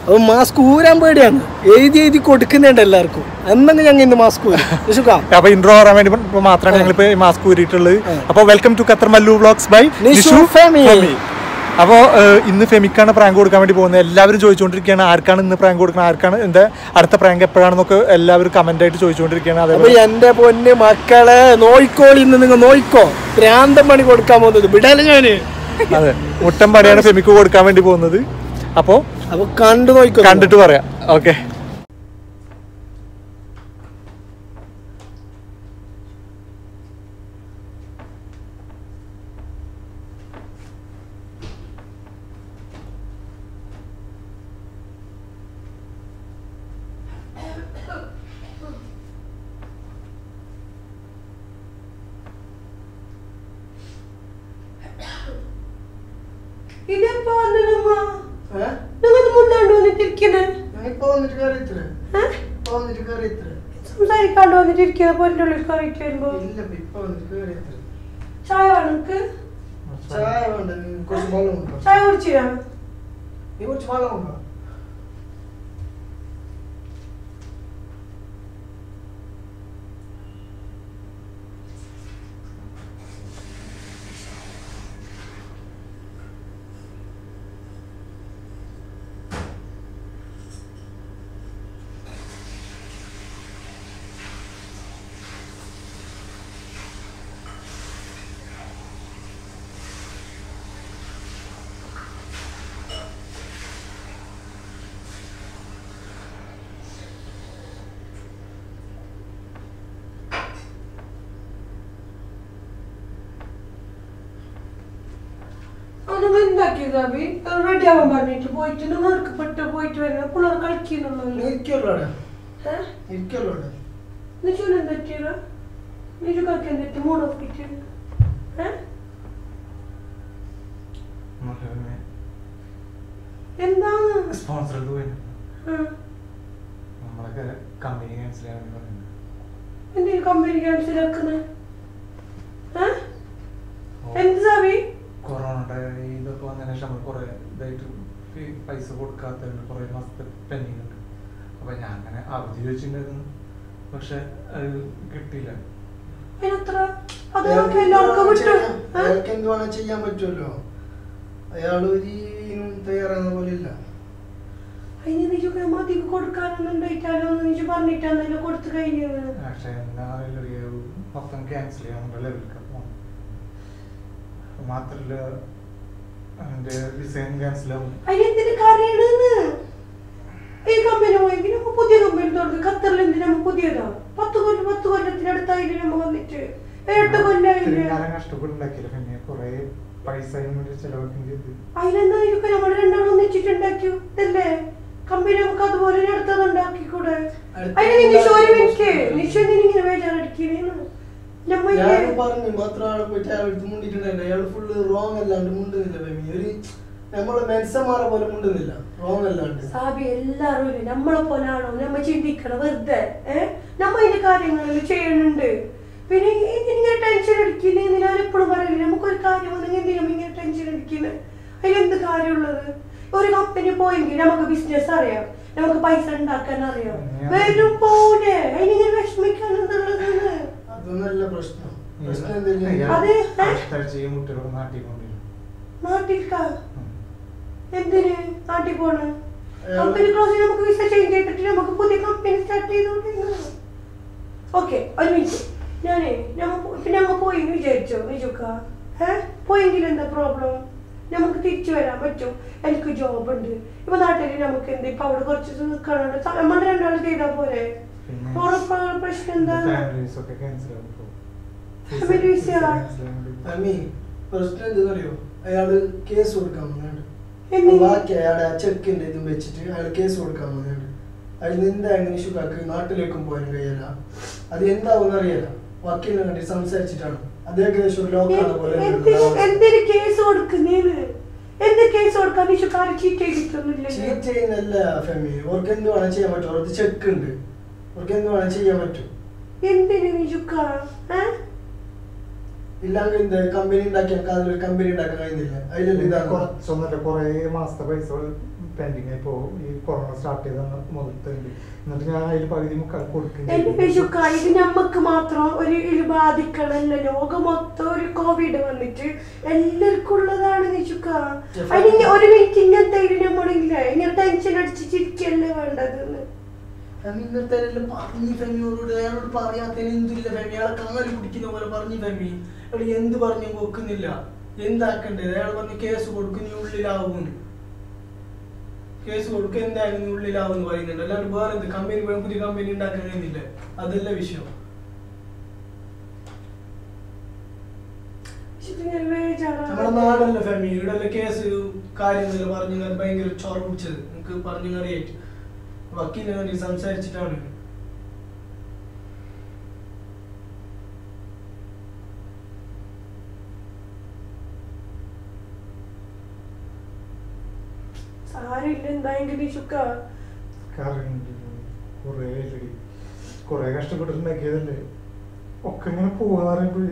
അപ്പൊ മാസ്ക് ഊരാൻ പേടിയാണ് എഴുതി എഴുതി കൊടുക്കുന്നുണ്ട് എല്ലാവർക്കും എന്നെങ്കിൽ ഞങ്ങൾ ഇന്ന് മാസ്ക് ഊരും വിശുക്കാം അപ്പൊ ഇൻട്രോ പറയാൻ വേണ്ടി ഇപ്പൊ മാത്രമാണ് ഞങ്ങൾ ഇപ്പൊ മാസ്ക് ഊരിയിട്ടുള്ളത് അപ്പൊ welcome to Qatar Mallu vlogs by Nishu Femi. അപ്പോൾ ഇന്ന് ഫെമിക്കാണ് പ്രാങ്ക് കൊടുക്കാൻ വേണ്ടി പോകുന്നത് എല്ലാവരും ചോദിച്ചുകൊണ്ടിരിക്കുകയാണ് ആർക്കാണ് ഇന്ന് പ്രാങ്ക് കൊടുക്കുന്നത് ആർക്കാണ് എന്താ അടുത്ത പ്രാങ്ക് എപ്പോഴാണെന്നൊക്കെ എല്ലാവരും കമന്റ് ആയിട്ട് ചോദിച്ചുകൊണ്ടിരിക്കുകയാണ് അപ്പൊ അതേപോലെ എന്റെ പൊന്ന് മക്കളെ നോയിക്കോളി ഇന്ന് നിങ്ങൾ നോയിക്കോ ഭ്രാന്തം പണി കൊടുക്കാൻ പോകുന്നത് വിടല ഞാന് അതെ മുട്ടൻ പണിയാണ് ഫെമിക്ക് കൊടുക്കാൻ വേണ്ടി പോകുന്നത് അപ്പോൾ അപ്പൊ കണ്ടു നോയിക്കോ കണ്ടിട്ട് പറയാം ഓക്കെ ഇതെപ്പോ വന്നതമ്മ നിങ്ങൾ മുന്നാണ്ട് വന്നിട്ടിരിക്കണേ സംസാരിക്കാണ്ട് വന്നിട്ടിരിക്കണ പോരിന്റെ ഉള്ളിൽ കയറിയിട്ട് വരുമ്പോ ചായ വേണം നിനക്ക് ചായ വേണ്ട നീ കുറച്ച് വെള്ളം കൊണ്ടുവാ. ചായ കുടിച്ചിരാ നീ കുറച്ച് വെള്ളം കൊണ്ടുവാ. നിങ്ങൾ എന്താക്കിയത് അബി റെഡി ആവാൻ പറഞ്ഞിട്ട് പോയിട്ട് നിങ്ങൾക്ക് പെട്ട് പോയിട്ട് വരണം പിള്ളേർ കളിക്കുന്നുള്ളൂ നീ ഇരിക്കുവല്ലോ അവിടെ. ഏഹ് ഇരിക്കുവല്ലോ അവിടെ. നിജുന് എന്തെറ്റിയത് നിജു കാർക്ക് എന്തെറ്റി മൂഡ് ഓഫ് കിട്ടിയത് ഏഹ് എന്താണ് സ്പോൺസർ ഉം. നമ്മളൊക്കെ കമ്പനി ക്യാൻസൽ ചെയ്യാൻ പറയുന്നത് എന്തിനു കമ്പനി ക്യാൻസൽ ആക്കുന്നത് ഏഹ് എന്ത് സാബി കൊറോണയുടെ ഇതൊക്കെ വന്നതിന് ശേഷം നമ്മൾ കുറെ ഇതായിട്ട് ഈ പൈസ കൊടുക്കാത്തതുണ്ട് കുറെ മാസത്തെ പെൻഡിങ് ഉണ്ട് അപ്പൊ ഞാൻ അങ്ങനെ അവധി ചോദിച്ചിട്ടുണ്ടായിരുന്നു പക്ഷെ അത് കിട്ടിയില്ല അതിനത്ര അത് നമുക്ക് എല്ലാവർക്കും വിട്ടു ചെയ്യാം. ഏഹ്? അയാൾക്ക് എന്ത് വേണം ചെയ്യാൻ പറ്റുമല്ലോ അയാൾ ഒരു ഇതിനും തയ്യാറാകുന്ന പോലെ ഇല്ല അതിന് നിജു മതി കൊടുക്കാനൊന്നും ഉണ്ടായിട്ടാലോ നിജു പറഞ്ഞിട്ടാണല്ലോ കൊടുത്തു കഴിഞ്ഞത് പക്ഷെ എന്താ അറിയില്ല മൊത്തം ക്യാൻസൽ ചെയ്യാനുള്ള ലെവലിലേക്ക് പോകണം മാത്രല്ല എൻ്റെ വിസയും ക്യാൻസൽ ആവും അതിനെന്തിന് കരയണെന്ന് ഈ കമ്പനി പോയെങ്കിൽ നമ്മ പുതിയ കമ്പനി തുടങ്ങി ഖത്തറിൽ എന്തിനാ നമ്മ പുതിയതാ പത്ത് കൊല്ലം പത്ത് കൊല്ലത്തിനടുത്തായില്ലേ നമ്മ വന്നിട്ട് എട്ട് കൊല്ലായില്ലേ ഇത്രയും കാലം കഷ്ടപ്പെട്ടുണ്ടാക്കിയില്ല പിന്നെ കുറെ പൈസ അതിന് വേണ്ടി ചെലവാക്കേണ്ടി ചെയ്ത് അതിലെന്താ ഇതൊക്കെ നമ്മൾ രണ്ടാളും ഒന്നിച്ചിട്ടുണ്ടാക്കിയോ ഇതല്ലേ കമ്പനി നമുക്ക് അതുപോലെ അടുത്തത് ഉണ്ടാക്കിക്കൂടെ അടുത്ത അതിന് നിഷു ഒരു മിനിറ്റ് ഉണ്ടാക്കി. നിഷു എന്തിനിങ്ങനെ ബേജാറടിക്കുന്നേന്ന് നമ്മ ഞാൻ ഇല്ലേ പറഞ്ഞു മാത്രം ആളെ പോയിട്ട് അയാൾ എടുത്ത് മുണ്ടിട്ടുണ്ടായില്ല അയാൾ ഫുള്ള് റോങ് അല്ലാണ്ട് മുണ്ടുന്നില്ല ബേബി ഒരു നമ്മള് മെൻസന്മാരെ പോലെ മുണ്ടുന്നില്ല റോങ് അല്ലാണ്ട് സാബി എല്ലാരും ഇല്ലേ നമ്മളെ പോലാണോ നമ്മ ചിന്തിക്കണം വെറുതെ ഏഹ് നമ്മ ഇതിന്റെ കാര്യങ്ങളിൽ ചെയ്യുന്നുണ്ട് പിന്നെ ഇങ്ങനെ ടെൻഷൻ അടിക്കുന്നത് ഞാൻ എപ്പോഴും പറയില്ല നമുക്കൊരു കാര്യം വന്നെങ്കിൽ എന്തിനും ഇങ്ങനെ ടെൻഷൻ അടിക്കുന്നത് അതിലെന്ത് കാര്യമുള്ളത് ഒരു കമ്പനി പോയെങ്കിൽ നമുക്ക് ബിസിനസ് അറിയാം നമുക്ക് പൈസ ഉണ്ടാക്കാൻ അറിയാം വരും പോലെ അതിനിങ്ങനെ വിഷമിക്കാൻ എന്തുള്ളതെന്ന് അതൊന്നല്ല പ്രശ്നം പ്രശ്നം എന്തെങ്കിലും അത് ഏ? അടുത്താഴ്ച ഈ മുട്ടകളൊക്കെ നാട്ടിൽ കൊണ്ടുവരും നാട്ടിൽക്കാ എന്തിന് നാട്ടിൽ പോണ് അയാള് കമ്പനി ക്ലോസ് നമുക്ക് വിസ ചേഞ്ച് ചെയ്തിട്ട് നമുക്ക് പുതിയ കമ്പനി സ്റ്റാർട്ട് ചെയ്തോണ്ട് ഓക്കെ ഒരു മിനിറ്റ് ഞാനേ ഞമ്മ ഇപ്പൊ ഞമ്മ പോയി എന്ന് വിചാരിച്ചോ വിജുക്ക ഏ പോയെങ്കിൽ എന്താ പ്രോബ്ലം നമുക്ക് തിരിച്ചു വരാൻ പറ്റും എനിക്ക് ജോബ് ഉണ്ട് ഇപ്പൊ നാട്ടിൽ നമുക്ക് എന്ത് ഇപ്പൊ അവിടെ കുറച്ച് ദിവസം നിൽക്കാനുണ്ട് നമ്മൾ രണ്ടാളും ചെയ്താൽ പോരെ പിന്നെ ഉറപ്പാണ് പ്രശ്നം എന്താണ് ഫാമിലീസ് ഒക്കെ ക്യാൻസൽ ആവും ഇപ്പൊ. Family visa ആ? cancel ആവാൻ വേണ്ടി. അമ്മി പ്രശ്നം എന്താണെന്നറിയോ അയാള് കേസ് കൊടുക്കാൻ വന്നുണ്ട് എന്തിന്? ബാക്കി അയാളുടെ ആ ചെക്കിന്റെ ഇതും വെച്ചിട്ട് അയാൾ കേസ് കൊടുക്കാൻ വന്നുണ്ട് അതിൽ എന്തായാലും നിഷുക്കാക്ക് നാട്ടിലേക്കും പോകാൻ കഴിയില്ല അത് എന്താവും അറിയില്ല വക്കീലിനെ കണ്ടി സംസാരിച്ചിട്ടാണ് അത് ഏകദേശം ഒരു ലോക്കാണ് പോലെ എന്തിന് എന്തിന് കേസ് കൊടുക്കുന്നേന്ന് എന്ത് കേസ് കൊടുക്കാൻ നിഷുക്കാരെ ചീറ്റ് ചെയ്തിട്ടൊന്നുമില്ലല്ലോ ചീറ്റ് ചെയ്യുന്നല്ല ഫെമി അവർക്ക് എന്ത് വേണം ചെയ്യാൻ പറ്റും അവർക്ക് ചെക്ക് ഉണ്ട് അവർക്ക് എന്ത് വേണം ചെയ്യാൻ പറ്റും എന്തിന് നിജുക്ക ഏ ഇല്ലെങ്കിൽ എന്ത് കമ്പനി ഉണ്ടാക്കിയാൽ അതിലൊരു കമ്പനി ഉണ്ടാക്കാൻ കഴിയുന്നില്ല അതിലല്ല ഇതാണ് കുറച്ചൊന്നുമില്ല കുറേ മാസത്തെ പൈസ പെൻഡിങ് ആയി പോകും ഈ കൊറോണ സ്റ്റാർട്ട് ചെയ്ത മുതലത്തെ ഉണ്ട് എന്നിട്ട് ഞാൻ അതിൽ പകുതി മുക്കാൽ കൊടുക്കും എന്റെ വിഷുക്ക ഇത് നമ്മക്ക് മാത്രം ഒരു ഇത് ബാധിക്കണല്ല ലോകം മൊത്തം ഒരു കോവിഡ് വന്നിട്ട് എല്ലാവർക്കും ഉള്ളതാണ് വിഷുക്ക അതിന് ഒരു മിനിറ്റ് ഇങ്ങനത്തെ ഇത് നമ്മളില്ല ഇങ്ങനെ ടെൻഷൻ അടിച്ച് ചിരിക്കല്ലേ വേണ്ടത് ഫെമി ഇന്നത്തെ പറഞ്ഞു ഫെമിയോട് അയാളോട് പറയാത്തതിന് എന്തില്ല ഫെമി അയാളെ കാല് കുടിക്കുന്ന പോലെ പറഞ്ഞു ഫെമി അയാൾ എന്ത് പറഞ്ഞു വെക്കുന്നില്ല എന്താക്കണ്ടേ അയാൾ പറഞ്ഞ് കേസ് കൊടുക്കും നീ ഉള്ളിലാവും കേസ് കൊടുക്കുക എന്തായാലും നീ ഉള്ളിലാവും എന്ന് പറയുന്നുണ്ട് അല്ലാണ്ട് വേറെ എന്ത് കമ്പനി പുതിയ കമ്പനി ഉണ്ടാക്കാൻ കഴിയുന്നില്ല അതല്ല വിഷയം നമ്മുടെ നാടല്ല ഫെമി ഇവിടെ കേസ് കാര്യങ്ങൾ പറഞ്ഞു ഞാൻ ഭയങ്കര ചോറ പിടിച്ചത് നമുക്ക് പറഞ്ഞു അറിയായിട്ട് വക്കീലിനെ വേണ്ടി സംസാരിച്ചിട്ടാണ് സാരില്ല എന്തായെങ്കിലും വിഷുക്ക കാരണം കുറേ ഇല്ലടി കുറേ കഷ്ടപ്പെട്ടിട്ടുണ്ടാക്കിയതല്ലേ ഒക്കെ ഇങ്ങനെ പോകാന്ന് പറയുമ്പോഴേ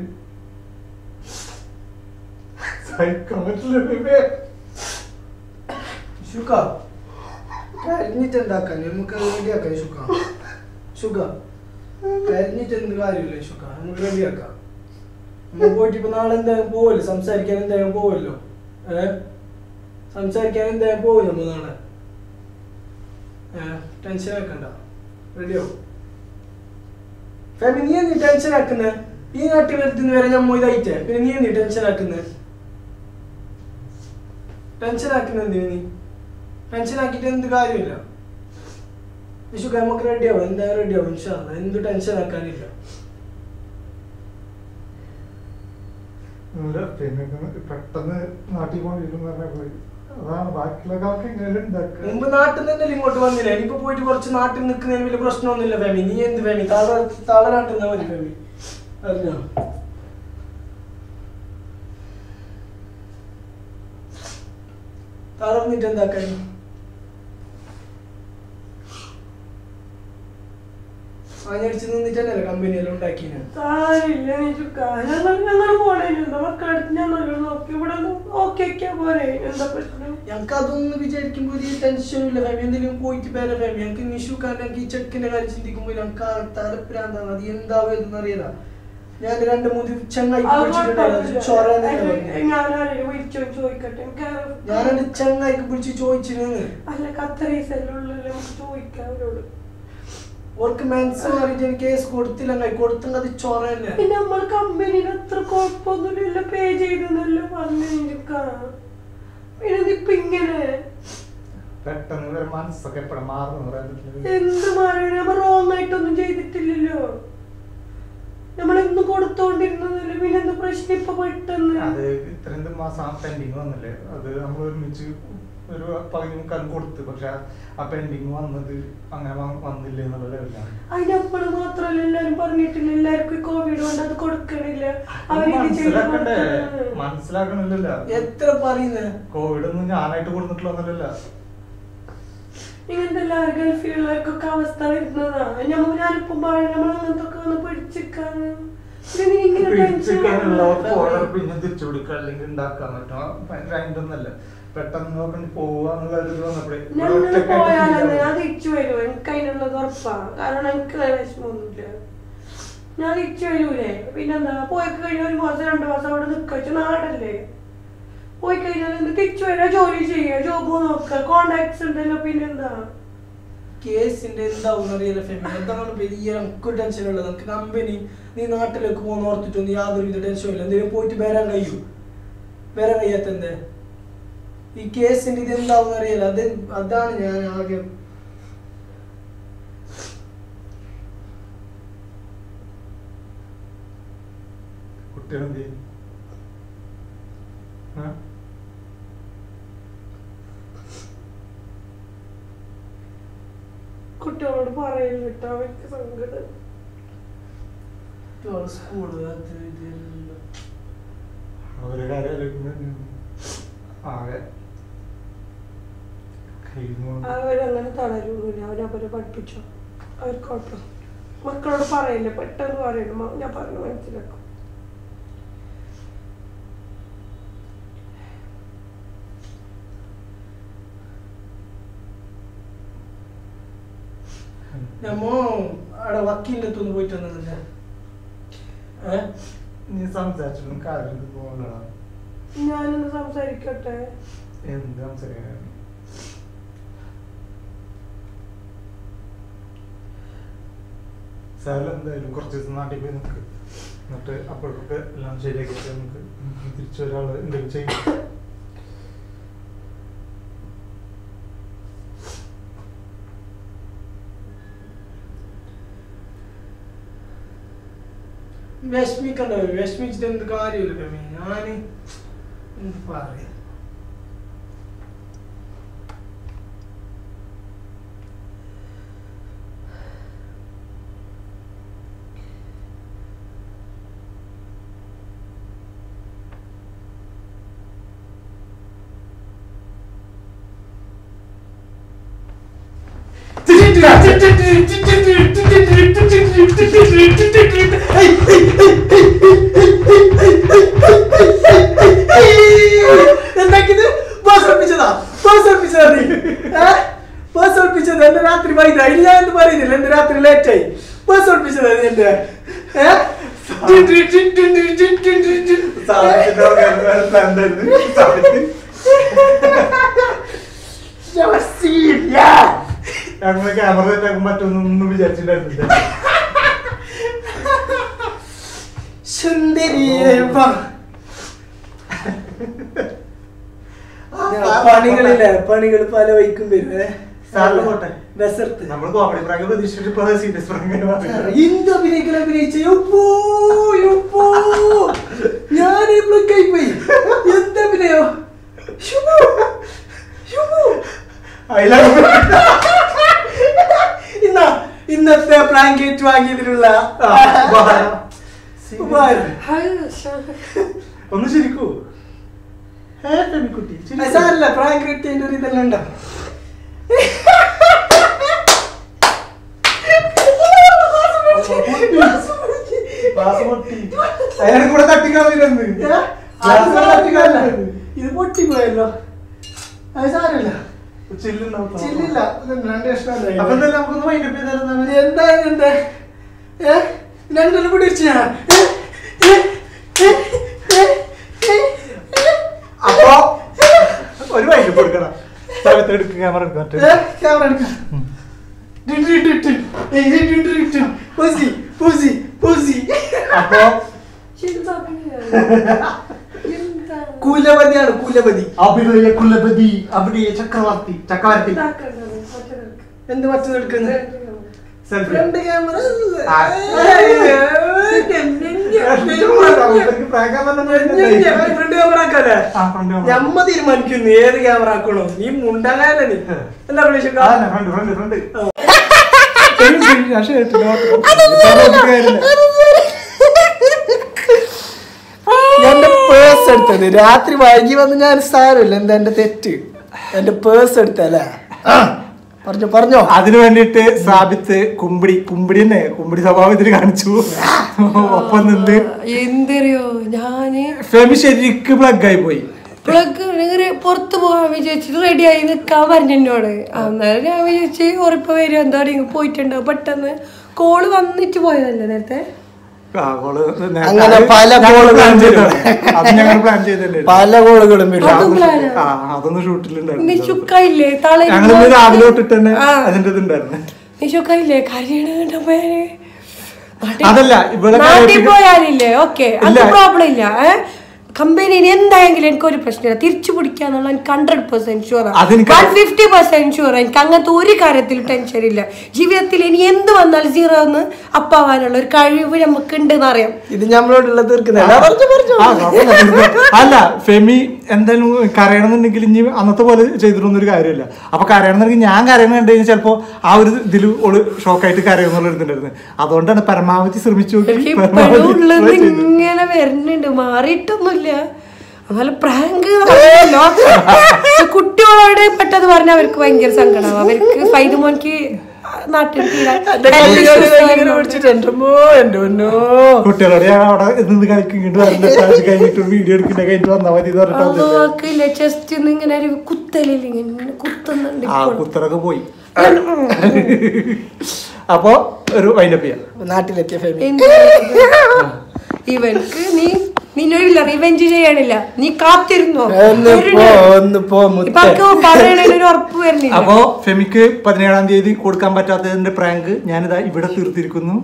സഹിക്കാൻ പറ്റില്ല ബേബേ. ഷുക്ക കരിഞ്ഞിട്ട് എന്താക്കാൻ നമുക്ക് റെഡിയാക്കാം ഷുക്ക ഷുക്ക കരിഞ്ഞിട്ട് എന്ത് കാര്യമില്ല ഷുക്ക നമുക്ക് റെഡിയാക്കാം നമ്മൾ പോയിട്ട് ഇപ്പൊ നാളെ എന്തായാലും പോവല്ലോ സംസാരിക്കാൻ എന്തായാലും പോവല്ലോ ഏ സംസാരിക്കാൻ എന്തായാലും പോവും നമ്മൾ നാളെ ഏ ടെൻഷൻ ആക്കണ്ട റെഡിയോ ഫാമി നീ എന്ത് ടെൻഷൻ ആക്കുന്നേ ഈ നാട്ടിൽ എടുത്തുനിന്ന് വരെ ഞാൻ ഇതായിട്ടേ പിന്നെ നീ എന്ത് ടെൻഷൻ ആക്കുന്നേ ടെൻഷൻ ആക്കുന്ന എന്തിനു നീ ടെൻഷൻ ആക്കിയിട്ട് എന്ത് കാര്യമില്ല വിഷുക്ക നമുക്ക് റെഡിയാവും എന്തായാലും റെഡിയാവും ഇൻഷാല്ല എന്ത് ടെൻഷൻ ആക്കാനില്ല ഇല്ല, പിന്നെ ഇത് പെട്ടെന്ന് നാട്ടിൽ പോകണ്ടിരിക്കുന്നു പറഞ്ഞാൽ പോയി അതാണ് ബാക്കിയുള്ള കാലത്ത് ഇങ്ങനെ ഉണ്ടാക്കുക മുമ്പ് നാട്ടിൽ നിന്ന് തന്നെ ഇങ്ങോട്ട് വന്നില്ല ഇനിയിപ്പോ പോയിട്ട് കുറച്ച് നാട്ടിൽ നിൽക്കുന്നതിന് വലിയ പ്രശ്നമൊന്നുമില്ല ഫാമി നീ എന്ത് ഫാമി താഴെ താഴെ നാട്ടിൽ നിന്നാ മതി ഫാമി അറിഞ്ഞോ തളർന്നിട്ട് എന്താക്കാൻ ആഞ്ഞടിച്ച് നിന്നിട്ടല്ലേ കമ്പനിയെല്ലാം ഉണ്ടാക്കിന് സാരില്ല വിഷുക്ക ഞങ്ങൾ ഞങ്ങൾ പോണേനുണ്ട് മക്കളടുത്ത് ഞങ്ങൾ നോക്കി ഇവിടെ ഓക്കെ ഒക്കെ പോരെ എന്താ പ്രശ്നം ഞങ്ങൾക്ക് അതൊന്നും വിചാരിക്കുമ്പോ ഒരു ടെൻഷനും ഇല്ല ഫാമി എന്തെങ്കിലും പോയിട്ട് പേരെ ഫാമി ഞങ്ങൾക്ക് നിഷുക്കാരൻ ഈ ചെക്കിന്റെ കാര്യം ചിന്തിക്കുമ്പോൾ ഞങ്ങൾക്ക് തലപ്പിരാന്താണ് അത് എന്താവും എന്ന് അറിയില്ല ഞാൻ രണ്ട് മൂന്ന് ചെങ്ങായി പിടിച്ചിട്ടുണ്ടായിരുന്നു ചൊറ ഞാനാരും വിളിച്ചോ ചോദിക്കട്ടെ എനിക്ക് ഞാൻ എന്റെ ചെങ്ങായിക്ക് പിടിച്ച് ചോദിച്ചിരുന്നു അല്ല കത്തറീസല്ലുള്ളൂ നമുക്ക് ചോദിക്കാം അവരോട് ഓർക്ക് മനസ്സിലായിട്ട് എനിക്ക് കേസ് കൊടുത്തില്ല കൊടുത്തെങ്കിൽ അത് ചൊറയല്ലേ പിന്നെ നമ്മൾ കമ്പനിയിൽ അത്ര കുഴപ്പമൊന്നുമില്ല പേ ചെയ്തെന്നല്ലോ പറഞ്ഞിരിക്കാം പിന്നെ ഇതിപ്പോ ഇങ്ങനെ പെട്ടെന്ന് ഇവരെ മനസ്സൊക്കെ എപ്പോഴും മാറുന്നു പറയാൻ പറ്റില്ല എന്ത് മാറി നമ്മൾ റോങ് ആയിട്ടൊന്നും ചെയ്തിട്ടില്ലല്ലോ നമ്മളെന്നും കൊടുത്തോണ്ടിരുന്നതല്ലേ പിന്നെ എന്ത് പ്രശ്നം ഇപ്പൊ പെട്ടെന്ന് അത് ഇത്രയും മാസം പെൻഡിങ് വന്നില്ലേ അത് നമ്മൾ ഒരുമിച്ച് ഒരു പകുതി മുക്കാലും കൊടുത്ത് പക്ഷെ ആ പെൻഡിങ് വന്നത് അങ്ങനെ വ- വന്നില്ല എന്നുള്ള ലെവലാണ് അതിനപ്പുറം മാത്രല്ല എല്ലാരും പറഞ്ഞിട്ടില്ല എല്ലാവർക്കും കോവിഡ് കൊണ്ട് അത് കൊടുക്കണില്ല അത് അവരിത് ചെയ്ത് മനസ്സിലാക്കണ്ടേ കൊടുക്കണം. മനസ്സിലാക്കണില്ലല്ലോ എത്ര പറയുന്നേ കോവിഡ് ഒന്നും ഞാനായിട്ട് കൊടുത്തിട്ടുള്ളതല്ല ഇങ്ങനത്തെ എല്ലാ ഗൾഫിലുള്ളവർക്കൊക്കെ അവസ്ഥ വരുന്നതാ ഞമ്മ ഞാനിപ്പം പറയാം നമ്മൾ അങ്ങനത്തെ ഒക്കെ വന്ന് പിടിച്ചിക്കാന്ന് പിന്നെ നീ ഇങ്ങനെ ടെൻഷൻ ഓർഡർ പിന്നെ തിരിച്ചു പിടിക്കുക അല്ലെങ്കിൽ ഉണ്ടാക്കാൻ പറ്റും അതിൻ്റെയൊന്നല്ല പെട്ടെന്ന് നോക്കി പോവുക എന്നുള്ള ഒരു ഇത് വന്നപ്പോഴേ ഇവിടെ ഞങ്ങൾ ഒറ്റയ്ക്കായിട്ട് പോയാലെന്ന് feel ഞാൻ ആവും. തിരിച്ചു വരുമോ എനിക്ക് അതിനുള്ളത് ഉറപ്പാ കാരണം എനിക്ക് വിഷമമൊന്നുമില്ല ഞാൻ തിരിച്ചു വരൂലേ പിന്നെന്താ പോയി കഴിഞ്ഞാൽ ഒരു മാസം രണ്ടു മാസം അവിടെ നിൽക്കച്ച നാടല്ലേ പോയി കഴിഞ്ഞാൽ എന്ത് തിരിച്ചു വരാ ജോലി ചെയ്യുക ജോബ് നോക്കുക കോണ്ടാക്ട്സ് ഉണ്ടല്ലോ പിന്നെന്താ കേസിന്റെ എന്താവും അറിയില്ല ഫാമിലി എന്താണ് വലിയ നമുക്ക് ടെൻഷൻ ഉള്ളത് നമുക്ക് കമ്പനി നീ നാട്ടിലേക്ക് പോകുന്ന ഓർത്തിട്ടൊന്നും യാതൊരുവിധ ടെൻഷനും ഇല്ല എന്തെങ്കിലും പോയിട്ട് വരാൻ കഴിയൂ വരാൻ കഴിയാത്ത എന്തേ ഈ കേസിന്റെ ഇത് എന്താവും അറിയില്ല അത് അതാണ് ഞാൻ ആകെ കുട്ടികളെന്ത് ചെയ്യും ആ? കുട്ടികളോട് പറയില്ല കേട്ടോ അവർക്ക് സങ്കടം സ്കൂള് അത് ഇത് എല്ലാം. അവരെ കാര്യം ആലോചിക്കുമ്പോ ആകെ കഴിയുന്നു അവരങ്ങനെ തളരൊന്നുമില്ല അവരവരെ പഠിപ്പിച്ചോ അവർക്ക് കുഴപ്പം മക്കളോട് പറയില്ല പെട്ടെന്ന് പറയണം മ- ഞാൻ പറഞ്ഞു മനസ്സിലാക്കും നമ്മോ അവിടെ വക്കീലിന്റെ അടുത്തൊന്ന് പോയിട്ട് വന്നതല്ലേ ഏ നീ സംസാരിച്ചിട്ടും കാര്യം പോകണ്ടടാ ഞാനൊന്ന് സംസാരിക്കട്ടെ എന്ത് സംസാരിക്കാൻ സാറിൽ എന്തായാലും കുറച്ച് ദിവസം നാട്ടിൽ പോയി നിൽക്ക് എന്നിട്ട് അപ്പോഴൊക്കെ എല്ലാം ശരിയാക്കിയിട്ട് നമുക്ക് തിരിച്ചു ഒരാൾ എന്തെങ്കിലും ചെയ്യും വിഷമിക്കണ്ട വിഷമിച്ചിട്ട് എന്ത് കാര്യമില്ല കമ്മി ഞാന് എന്ത് പറയാ എന്താക്കിയത് ബസ് ഒളിപ്പിച്ചതാ ബസ് ഒളിപ്പിച്ചതാ നീ ഏ? ബസ് ഒളിപ്പിച്ചത് എന്റെ രാത്രി വൈകിട്ട് ഇനി ഞാൻ എന്ത് പറയുന്നില്ല എന്റെ രാത്രി ലേറ്റ് ആയി ബസ് ഒളിപ്പിച്ചതാ നീ എന്റെ ഏ? ശവസീല. ഞങ്ങള് ക്യാമറ സെറ്റാക്കാൻ പറ്റുമെന്നൊന്നും വിചാരിച്ചിട്ടുണ്ടായിരുന്നില്ല സുന്ദരിയേ വാ. പണികളില്ല പണികൾ പല വൈക്കും വരും സാറിന് പോട്ടെ. ബസർത്ത് നമ്മൾ കോമഡി പ്രാങ്ക് പ്രതീക്ഷിച്ചിട്ട് ഇപ്പൊ സീരിയസ് പ്രാങ്ക് എന്ത് അഭിനയിക്കൽ അഭിനയിച്ച യപ്പോ യപ്പോ ഞാൻ ബ്ലോക്കായി പോയി എന്ത് അഭിനയോ ശുഭോ, ശുഭോ. ഇന്നാ ഇന്നത്തെ ബ്ലാങ്കറ്റ് വാങ്ങിയതിലുള്ള ഉപഹാരം. ഒന്ന് ശരിക്കൂ ഹേ പെൺകുട്ടി ആ, സാരമില്ല പ്രാങ്ക് കിട്ടിയതിന്റെ ഒരു ഇതെല്ലാം ഉണ്ടോ അയാളെ കൂടെ തട്ടിക്കളഞ്ഞിരുന്നു ഏ? അത് സാരമില്ല. ഇത് പൊട്ടിപ്പോയല്ലോ അത് സാരമില്ല ചില്ലുണ്ടാവും ചില്ലില്ല ഇത് രണ്ട് കഷ്ണമല്ലേ അപ്പൊ എന്തായാലും നമുക്കൊന്ന് വൈൻഡപ്പ് ചെയ്താലും എന്താ എന്താ ഏ രണ്ടെണ്ണം കൂടി വെച്ച് ഞാൻ ഏ? ഏ? ഏ? ഏ? ഏ? ഏ? അപ്പൊ ഒരു വൈൻഡപ്പ് കൊടുക്കണം സ്ഥലത്ത് എടുക്കുക ക്യാമറ എടുക്കുക ഏ? ക്യാമറ എടുക്കാം ടിൻ ടിൻ ടിൻ ടിൻ. ഏയ് ടിൻ ടിൻ ടിൻ ടിൻ. പൂസി, പൂസി, പൂസി. അപ്പൊ കുലപതിയാണ് കുലപതി അഭിനയ കുലപതി അഭിനയ ചക്രവർത്തി ചക്രവർത്തി എന്ത് മറ്റത് എടുക്കുന്നത് സെൽഫി ഫ്രണ്ട് ക്യാമറ ആ. ഫ്രണ്ട് ക്യാമറ ആക്കാല്ലേ ആ, front camera. ഞമ്മ തീരുമാനിക്കുന്നു ഏത് ക്യാമറ ആക്കണോ നീ മുണ്ടകാല നീ എന്താ പ്രതീക്ഷ അതന്നെ, front, front, front. എന്റെ പേഴ്സ് എടുത്തത് രാത്രി വൈകി വന്ന് ഞാൻ സാരമില്ല എന്താ എന്റെ തെറ്റ് എന്റെ പേഴ്സ് എടുത്തല്ലേ ആ, പറഞ്ഞോ പറഞ്ഞോ അതിനു വേണ്ടിയിട്ട് സാബിത്ത് കുമ്പിടി കുമ്പിടി തന്നെ കുമ്പിടി സ്വഭാവത്തിൽ കാണിച്ചു ഒപ്പം നിന്ന് എന്തറിയോ ഞാന് ഫെമി ശരിക്ക് പ്ലഗ് ആയി പോയി പ്ലഗ് പുറത്ത് പോകാൻ വിചാരിച്ചിട്ട് റെഡി ആയി നിക്കാൻ പറഞ്ഞു എന്നോട് അന്നേരം ഞാൻ വിചാരിച്ച് ഉറപ്പ് വരും എന്താണ് ഇങ്ങ് പോയിട്ടുണ്ടാവും പെട്ടെന്ന് കോള് വന്നിട്ട് പോയതല്ലേ നേരത്തെ ആ, കോള് നേരത്തെ അങ്ങനെ അത് പല ഞങ്ങൾ കോളുകളും plan ചെയ്തതാണ്. വരും. അത് ഞങ്ങൾ പ്ലാൻ ചെയ്തല്ലേ പല കോളുകളും വരും അതും plan ആ. ആ അതൊന്നും ഷൂട്ടിലുണ്ടായിരുന്നു നിശുക്കയില്ലേ തള ഞങ്ങൾ ഇന്ന് രാവിലെ തൊട്ടിട്ട് തന്നെ ആ. അതിന്റെ ഇതുണ്ടായിരുന്നു നിശുക്കയില്ലേ കരയണ കണ്ടപ്പോ ഞാന് നാട്ടിൽ- അതല്ല, ഇവിടെ നാട്ടിൽ കാര്യമായിട്ട് പോയാലില്ലേ ഓക്കെ അത് ഇല്ല. പ്രോബ്ലം ഇല്ല ഏഹ് കമ്പനിന് എന്തായെങ്കിലും എനിക്ക് ഒരു പ്രശ്നമില്ല തിരിച്ചു പിടിക്കാന്നുള്ള എനിക്ക് ഹൺഡ്രഡ് പെർസെന്റ് ഷുവർ അതെനിക്ക് വൺ ഫിഫ്റ്റി പെർസെന്റ് ഷുവർ എനിക്ക് അങ്ങനത്തെ ഒരു കാര്യത്തിൽ ടെൻഷൻ ഇല്ല ജീവിതത്തിൽ ഇനി എന്ത് വന്നാലും സീറോ എന്ന് അപ്പാവാനുള്ള ഒരു കഴിവ് നമുക്ക് ഉണ്ടെന്ന് അറിയാം ഇത് നമ്മളോടുള്ള തീർക്കുന്നില്ല പറഞ്ഞു പറഞ്ഞു ആ, കുഴപ്പമില്ല. അല്ല ഫെമി എന്തായാലും കരയണമെന്നുണ്ടെങ്കിൽ ഇനി അന്നത്തെ പോലെ ചെയ്തിട്ടൊന്നും കാര്യമില്ല അപ്പൊ കരയണമെന്നുണ്ടെങ്കിൽ ഞാൻ കരയണം കണ്ടു കഴിഞ്ഞാൽ ചിലപ്പോ ആ ഒരു ഇതിൽ ഓള് ഷോക്കായിട്ട് കരയുന്നുള്ള ഇതുണ്ടായിരുന്നു അതുകൊണ്ടാണ് പരമാവധി ശ്രമിച്ചു നോക്കി എനിക്ക് ഇപ്പോഴും പരമാവധി ഉള്ളത് try ചെയ്തു. ഇങ്ങനെ വരുന്നുണ്ട് മാറിയിട്ടൊന്നുമില്ല അതുപോലെ പ്രാങ്ക് കുട്ടികളോട് പെട്ടത് പറഞ്ഞാൽ അവർക്ക് ഭയങ്കര സങ്കടമാവും അവർക്ക് ഫൈദ് മോൻക്ക് നാട്ടിൽ തീരാൻ പിടിച്ചിട്ട് എന്റെ മോ എന്റെ പൊന്നോ കുട്ടികളോട് ഞാൻ അവിടെ നിന്ന് കളിക്കും ഇങ്ങോട്ട് വരണ്ട ചാർജ് കഴിഞ്ഞിട്ട് വീഡിയോ എടുക്കുന്ന കഴിഞ്ഞിട്ട് വന്നാൽ മതി എന്ന് പറഞ്ഞിട്ട് വന്നില്ലേ. അവക്കില്ല ചെസ്റ്റ് ഇങ്ങനെ ഒരു കുത്തലില്ല ഇങ്ങനെ കുത്തുന്നുണ്ട് ആ ഇപ്പോൾ. കുത്തറൊക്കെ പോയി അപ്പോ ഒരു വൈൻഡപ്പ് ചെയ്യാം നാട്ടിലെത്തിയ ഫെമി എന്ത് ഇവൻക്ക് നീ നിന്നോടില്ല റിവെഞ്ച് ചെയ്യണില്ല നീ കാത്തിരുന്നോ ഒന്ന് പോ ഒന്ന് പോ ഇപ്പൊ അവർക്ക് പറയണതിന് ഒരു ഉറപ്പ് വരുന്നില്ല അപ്പോ ഫെമിക്ക് പതിനേഴാം തീയതി കൊടുക്കാൻ പറ്റാത്തതിന്റെ പ്രാങ്ക് ഞാനിതാ ഇവിടെ തീർത്തിരിക്കുന്നു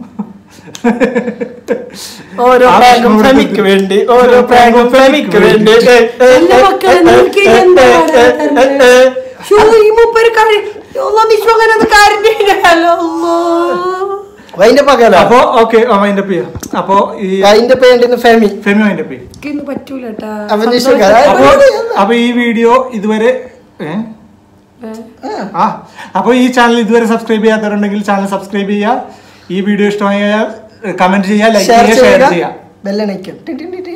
ഓരോ ആ പ്രാങ്കും ഇവിടെ ഫെമിക്ക് വേണ്ടി ഓരോ പ്രാങ്കും ഫെമിക്ക് വേണ്ടി നല്ല മക്കളെ നിനക്ക് എന്താ പറയാ ഷോ ഈ മൂപ്പര് കാര്യം നിശ്വകനത് കാര്യമില്ലല്ലോ അതിന്റെ പകല അപ്പോ ഓക്കെ വൈൻഡപ്പ് ചെയ്യാം അപ്പോ ഈ അതിന്റെ പേണ്ടിന്ന് ഫെമി ഫെമി വൈൻഡപ്പ് ചെയ്യും എനിക്കൊന്നും പറ്റൂല ട്ടാ. അവൻ സന്തോഷം. നിശ്വകൻ. അപ്പോ അപ്പൊ ഈ വീഡിയോ ഇതുവരെ ഏ? ഏ? ആ അപ്പൊ ഈ ചാനൽ ഇതുവരെ സബ്സ്ക്രൈബ് ചെയ്യാത്തവരുണ്ടെങ്കിൽ ചാനൽ സബ്സ്ക്രൈബ് ചെയ്യുക ഈ വീഡിയോ ഇഷ്ടമായാൽ കമന്റ് ചെയ്യുക ലൈക്ക് ഷെയർ ചെയ്യുക ഷെയർ ചെയ്യുക ചെയ്യുക ബെല്ലണയ്ക്കും